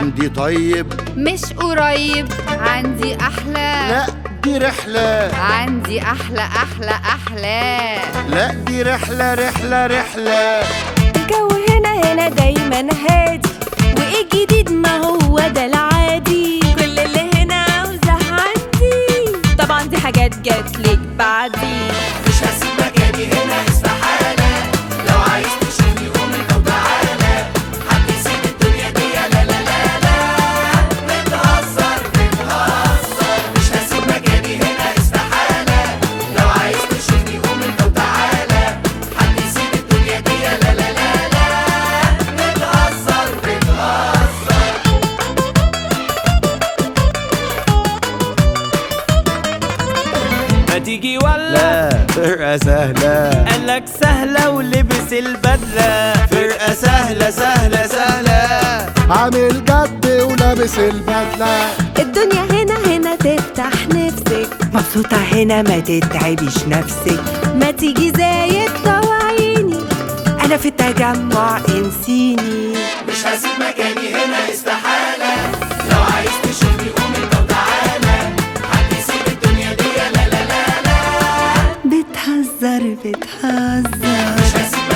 عندي طيب مش قريب عندي أحلى لا دي رحلة عندي أحلى أحلى أحلى لا دي رحلة رحلة رحلة الجو هنا هنا دايما هادي وايه الجديد ما هو ده العادي كل اللي هنا عاوزه عندي طبعا دي حاجات جاتلك بعدي مش هسيب مكاني هنا استحالة لو عايز تشوفني قوم انت وتعالى حد يسيب الدنيا دي لا لا لا لا بتهزر بتهزر مش هسيب مكاني هنا استحالة لو عايز تشوفني قوم انت وتعالى حد يسيب الدنيا دي لا لا لا لا بتهزر بتهزر ما تيجي ولا لا فرقة سهلة قالك سهلة ولبس البدلة فرقة سهلة سهلة سهلة عامل جد ولابس البدلة الدنيا هنا هنا تفتح نفسك مبسوطة هنا ما تتعبيش نفسك ما تيجي زايد طوعيني أنا في التجمع انسيني مش هسيب مكاني هنا استحالة لو عايز تشوفني قوم انت وتعالى حد يسيب الدنيا دي لا لا لا لا بتهزر بتهزر مش هسيب